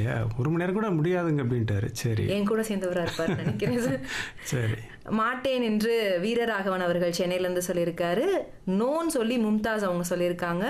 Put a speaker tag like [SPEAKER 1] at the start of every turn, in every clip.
[SPEAKER 1] இல்லையா ஒரு மணி நேரம் கூட முடியாதுங்க அப்படின்ட்டாரு சரி
[SPEAKER 2] என் கூட சேர்ந்தவரா இருப்பார் நினைக்கிறேன் சார்.
[SPEAKER 1] சரி
[SPEAKER 2] மாட்டேன் என்று வீரராகவன் அவர்கள் சென்னையில இருந்து சொல்லியிருக்காரு நோன்னு சொல்லி மும்தாஸ் அவங்க சொல்லியிருக்காங்க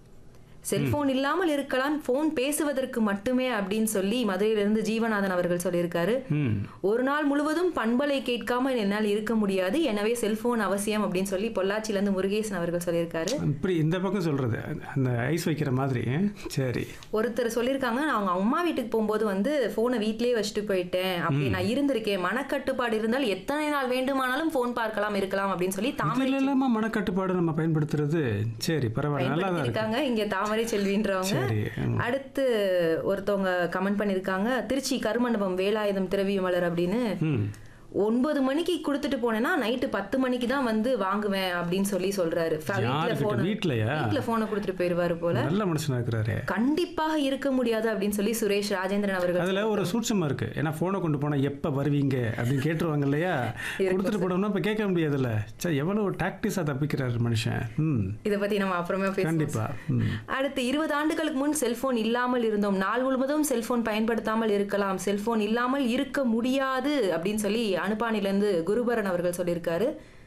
[SPEAKER 2] செல்போன் இல்லாமல் இருக்கலாம் போன் பேசுவதற்கு மட்டுமே அப்படின்னு சொல்லி மதுரையிலிருந்து ஜீவநாதன் அவர்கள் சொல்லியிருக்காரு
[SPEAKER 1] ம்
[SPEAKER 2] ஒரு நாள் முழுவதும் பண்பலை கேட்காம என்னால் இருக்க முடியாது எனவே செல்போன் அவசியம் அப்படின்னு சொல்லி பொள்ளாச்சியில இருந்து முருகேசன் அவர்கள் சொல்லியிருக்காரு
[SPEAKER 1] இப்படி இந்த பக்கம் சொல்றது அந்த ஐஸ் வைக்கிற மாதிரி சரி
[SPEAKER 2] ஒருத்தர் சொல்லியிருக்காங்க நான் அவங்க அம்மா வீட்டுக்கு போகும்போது வந்து போனை வீட்லயே வச்சுட்டு போயிட்டேன் அப்படி நான் இருந்திருக்கேன் மனக்கட்டுப்பாடு இருந்தால் எத்தனை நாள் வேண்டுமானாலும் போன் பார்க்கலாம் இருக்கலாம் அப்படின்னு சொல்லி தாமரை
[SPEAKER 1] இதுல இல்லாம மனக்கட்டுப்பாடு நம்ம பயன்படுத்துறது சரி பரவாயில்ல நல்லா தான் இருக்கு
[SPEAKER 2] இருக்காங்க இங்க தாமரை செல்வின்றவங்க
[SPEAKER 1] சரி ம்.
[SPEAKER 2] அடுத்து ஒருத்தவங்க கமெண்ட் பண்ணிருக்காங்க திருச்சி கருமண்டபம் வேலாயுதம் திரவியமலர் அப்படின்னு
[SPEAKER 1] ம்
[SPEAKER 2] ஒன்பது மணிக்கு கொடுத்துட்டு போனேன்னா நைட்டு பத்து மணிக்கு தான் வந்து வாங்குவேன் அப்படின்னு சொல்லி சொல்றாரு ஃப- வீட்ல
[SPEAKER 1] யாருக்கிட்ட
[SPEAKER 2] போன
[SPEAKER 1] வீட்லயா
[SPEAKER 2] வீட்ல போனை கொடுத்துட்டு போயிருவாரு போல
[SPEAKER 1] நல்ல மனுஷனா இருக்கிறாரு
[SPEAKER 2] கண்டிப்பாக இருக்க முடியாது அப்படின்னு சொல்லி சுரேஷ் ராஜேந்திரன் அவர்கள்
[SPEAKER 1] அதுல ஒரு சூட்சமா இருக்கு ஏன்னா போனை கொண்டு போனா எப்ப வருவீங்க அப்படின்னு கேட்டுருவாங்க இல்லையா கொடுத்துட்டு போனோம்னா இப்ப கேட்க முடியாதுல்ல சே எவ்வளவு டாக்டிஸா தப்பிக்கிறாரு மனுஷன் ம்
[SPEAKER 2] இதை பத்தி நம்ம அப்புறமே பேசுவோம்
[SPEAKER 1] கண்டிப்பா ம்
[SPEAKER 2] அடுத்து இருபது ஆண்டுகளுக்கு முன் செல்போன் இல்லாமல் இருந்தோம் நாள் முழுவதும் செல்போன் பயன்படுத்தாமல் இருக்கலாம் செல்போன் இல்லாமல் இருக்க முடியாது அப்படின்னு சொல்லி அனுப்பானிலேருந்து குருபரன் அவர்கள் சொல்லியிருக்காரு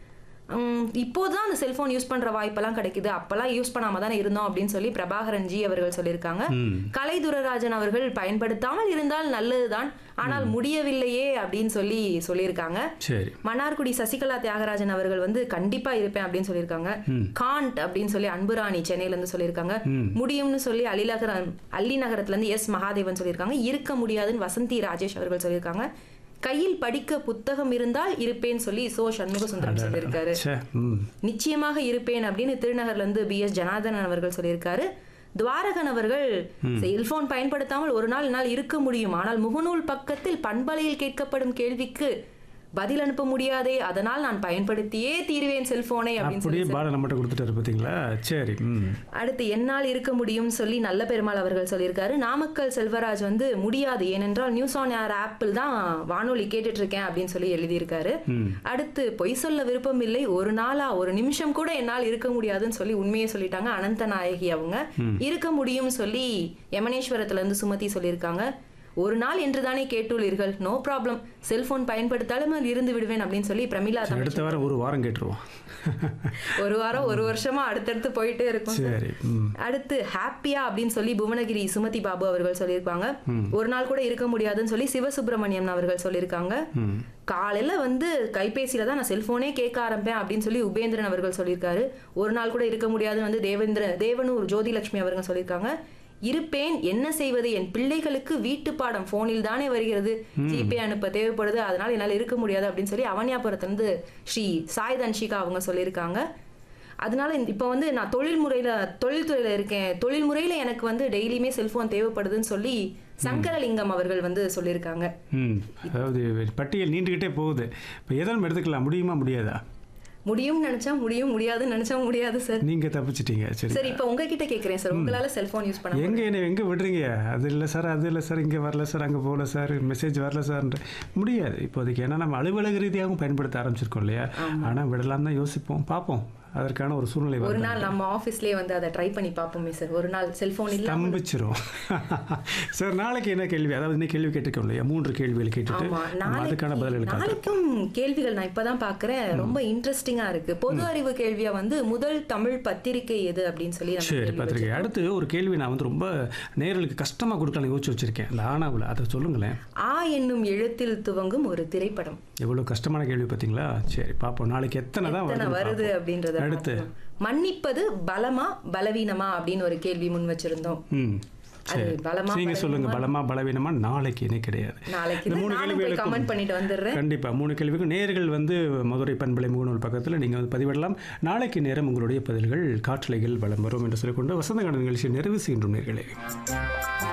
[SPEAKER 2] உம், இப்போதான் அந்த செல்போன் யூஸ் பண்ற வாய்ப்பெல்லாம் கிடைக்குது அப்பெல்லாம் யூஸ் பண்ணாம தானே இருந்தோம் அப்படின்னு சொல்லி பிரபாகரன் ஜி அவர்கள் சொல்லியிருக்காங்க
[SPEAKER 1] ம்
[SPEAKER 2] கலை துரராஜன் அவர்கள் பயன்படுத்தாமல் இருந்தால் நல்லதுதான் ஆனால் முடியவில்லையே அப்படின்னு சொல்லி சொல்லியிருக்காங்க
[SPEAKER 1] சரி
[SPEAKER 2] மன்னார்குடி சசிகலா தியாகராஜன் அவர்கள் வந்து கண்டிப்பா இருப்பேன் அப்படின்னு சொல்லியிருக்காங்க
[SPEAKER 1] ம்.
[SPEAKER 2] காண்ட் அப்படின்னு சொல்லி அன்புராணி சென்னையில இருந்து சொல்லியிருக்காங்க
[SPEAKER 1] ம்.
[SPEAKER 2] முடியும்னு சொல்லி அலிநகர அள்ளி நகரத்துல இருந்து எஸ் மகாதேவன் சொல்லியிருக்காங்க இருக்க முடியாதுன்னு வசந்தி ராஜேஷ் அவர்கள் சொல்லியிருக்காங்க கையில் படிக்க புத்தகம் இருந்தால் இருப்பேன்னு சொல்லி சோ சண்முக சுந்தரம் சொல்லியிருக்காரு
[SPEAKER 1] சே ம்
[SPEAKER 2] நிச்சயமாக இருப்பேன் அப்படின்னு திருநகர்ல இருந்து பி எஸ் ஜனார்தனன் அவர்கள் சொல்லியிருக்காரு துவாரகன் அவர்கள் செல்போன் பயன்படுத்தாமல் ஒரு நாள் என்னால் இருக்க முடியும் ஆனால் முகநூல் பக்கத்தில் பண்பலையில் கேட்கப்படும் கேள்விக்கு பதில் அனுப்ப முடியாதே அதனால் நான் பயன்படுத்தியே தீருவேன் செல்போனை அப்படின்னு சொல்லி
[SPEAKER 1] அப்படியே பாடம் நம்மகிட்ட கொடுத்துட்டாரு பார்த்தீங்களா சரி ம்
[SPEAKER 2] அடுத்து என்னால் இருக்க முடியும் சொல்லி நல்ல பெருமாள் அவர்கள் சொல்லியிருக்காரு நாமக்கல் செல்வராஜ் வந்து முடியாது ஏனென்றால் நியூஸ் ஆன் ஏர் ஆப்பிள் தான் வானொலி கேட்டுட்டு இருக்கேன் அப்படின்னு சொல்லி எழுதியிருக்காரு
[SPEAKER 1] ம்
[SPEAKER 2] அடுத்து பொய் சொல்ல விருப்பம் இல்லை ஒரு நாளா ஒரு நிமிஷம் கூட என்னால் இருக்க முடியாதுன்னு சொல்லி உண்மையை சொல்லிட்டாங்க அனந்த நாயகி அவங்க இருக்க முடியும் சொல்லி யமனேஸ்வரத்துல இருந்து சுமதி சொல்லியிருக்காங்க ஒரு நாள் என்று தானே கேட்டுள்ளீர்கள் நோ ப்ராப்ளம் செல்போன் பயன்படுத்தாலும் இருந்து விடுவேன் அப்படின்னு சொல்லி பிரமிளா தமிழ்
[SPEAKER 1] அடுத்த வாரம் ஒரு வாரம் கேட்டுருவோம்
[SPEAKER 2] ஒரு வாரம் ஒரு வருஷமா அடுத்தடுத்து போயிட்டே இருக்கும்
[SPEAKER 1] சரி ம்
[SPEAKER 2] அடுத்து ஹாப்பியா அப்படின்னு சொல்லி புவனகிரி சுமதி பாபு அவர்கள் சொல்லியிருக்காங்க ஒரு நாள் கூட இருக்க முடியாதுன்னு சொல்லி சிவசுப்பிரமணியம் அவர்கள் சொல்லியிருக்காங்க
[SPEAKER 1] ம்
[SPEAKER 2] காலையில வந்து கைபேசியில தான் நான் செல்போனே கேட்க ஆரம்பிப்பேன் அப்படின்னு சொல்லி உபேந்திரன் அவர்கள் சொல்லியிருக்காரு ஒரு நாள் கூட இருக்க முடியாதுன்னு வந்து தேவேந்திர தேவனூர் ஜோதிலட்சுமி அவர்கள் சொல்லியிருக்காங்க இருப்பேன் என்ன செய்வது என் பிள்ளைகளுக்கு வீட்டு பாடம் போனில் தானே வருகிறது ஜிபே அனுப்ப தேவைப்படுது அதனால என்னால் இருக்க முடியாது அப்படின்னு சொல்லி அவனியாபுரத்துலேருந்து ஸ்ரீ சாய் தன்ஷிகா அவங்க சொல்லியிருக்காங்க அதனால இந்த- இப்போ வந்து நான் தொழில் முறையில தொழில்துறையில இருக்கேன் தொழில் முறையில எனக்கு வந்து டெய்லியுமே செல்போன் தேவைப்படுதுன்னு சொல்லி சங்கரலிங்கம் அவர்கள் வந்து சொல்லியிருக்காங்க
[SPEAKER 1] ம் அதாவது பட்டியல் நீண்டுக்கிட்டே போகுது இப்போ எதை நம்ம எடுத்துக்கலாம் முடியுமா முடியாதா
[SPEAKER 2] முடியும்னு நினைச்சா முடியும் முடியாதுன்னு நினைச்சா முடியாது சார்
[SPEAKER 1] நீங்கள் தப்பிச்சிட்டீங்க சரி
[SPEAKER 2] சரி இப்போ உங்ககிட்ட கேக்குறேன் சார் உங்களால செல்போன் யூஸ் பண்ண
[SPEAKER 1] எங்கே என்ன எங்கே விடுறீங்க அது இல்லை சார் அது இல்லை சார் இங்கே வரல சார் அங்கே போகல சார் மெசேஜ் வரல சார்ன்ற முடியாது இப்போதைக்கு ஏன்னா நம்ம அலுவலக ரீதியாகவும் பயன்படுத்த ஆரம்பிச்சிருக்கோம் இல்லையா ஆனால் விடலாம் தான் யோசிப்போம் பார்ப்போம் அதற்கான ஒரு சூழ்நிலை
[SPEAKER 2] ஒரு
[SPEAKER 1] வரும்
[SPEAKER 2] நாள் நம்ம ஆபீஸ்லயே வந்து அதை ட்ரை பண்ணி பார்ப்போமே சார் ஒரு நாள் செல்போன் இல்ல
[SPEAKER 1] ஸ்தம்பிச்சிரும் சார் நாளைக்கு என்ன கேள்வி அதாவது இன்னைக்கு கேள்வி கேட்டிருக்கோம் இல்லையா மூன்று கேள்விகள் கேட்டுட்டு
[SPEAKER 2] ஆமா
[SPEAKER 1] நம்ம அதுக்கான பதில்கள்
[SPEAKER 2] நாளைக்கு
[SPEAKER 1] காட்டுறோம்
[SPEAKER 2] நாளைக்கும் கேள்விகள் நான் இப்பதான் பாக்குறேன் ரொம்ப இன்ட்ரெஸ்டிங்கா இருக்கு பொது அறிவு கேள்வியா வந்து முதல் தமிழ் பத்திரிகை எது அப்படின்னு சொல்லி நம்ம
[SPEAKER 1] சரி
[SPEAKER 2] கேள்வி
[SPEAKER 1] பத்திரிகை அடுத்து ஒரு கேள்வி நான் வந்து ரொம்ப நேர்களுக்கு கஷ்டமாக கொடுக்கலாம் யோசிச்சு வச்சிருக்கேன் இந்த ஆனாவில் அதை சொல்லுங்களேன்
[SPEAKER 2] ஆ என்னும் எழுத்தில் துவங்கும் ஒரு திரைப்படம்
[SPEAKER 1] எவ்வளோ கஷ்டமான கேள்வி பார்த்தீங்களா சரி பார்ப்போம் நாளைக்கு எத்தனை தான்
[SPEAKER 2] எத்தனை
[SPEAKER 1] வருதுன்னு
[SPEAKER 2] வருது
[SPEAKER 1] பார்ப்போம்.
[SPEAKER 2] அப்படின்றத
[SPEAKER 1] அடுத்து
[SPEAKER 2] பார்ப்போம். மன்னிப்பது பலமா பலவீனமா அப்படின்னு ஒரு கேள்வி முன் வச்சிருந்தோம்
[SPEAKER 1] ம்
[SPEAKER 2] அது
[SPEAKER 1] சரி
[SPEAKER 2] பலமா,
[SPEAKER 1] நீங்க சொல்லுங்க பலமா பலவீனமா நாளைக்கு இனி கிடையாது
[SPEAKER 2] நாளைக்கு
[SPEAKER 1] இந்த
[SPEAKER 2] இது
[SPEAKER 1] மூணு
[SPEAKER 2] நானும் போய்
[SPEAKER 1] கேள்விகளுக்கும்
[SPEAKER 2] கமெண்ட் பண்ணிட்டு வந்துடுறேன்
[SPEAKER 1] கண்டிப்பா மூணு கேள்விக்கும் நேர்கள் வந்து மதுரை பண்பலை முகநூல் பக்கத்தில் நீங்க வந்து பதிவிடலாம் நாளைக்கு நேரம் உங்களுடைய பதில்கள் காற்றலைகள் வலம் வரும் என்று சொல்லிக்கொண்டு வசந்த கால நிகழ்ச்சியை நிறைவு செய்கின்றோம் நேர்களே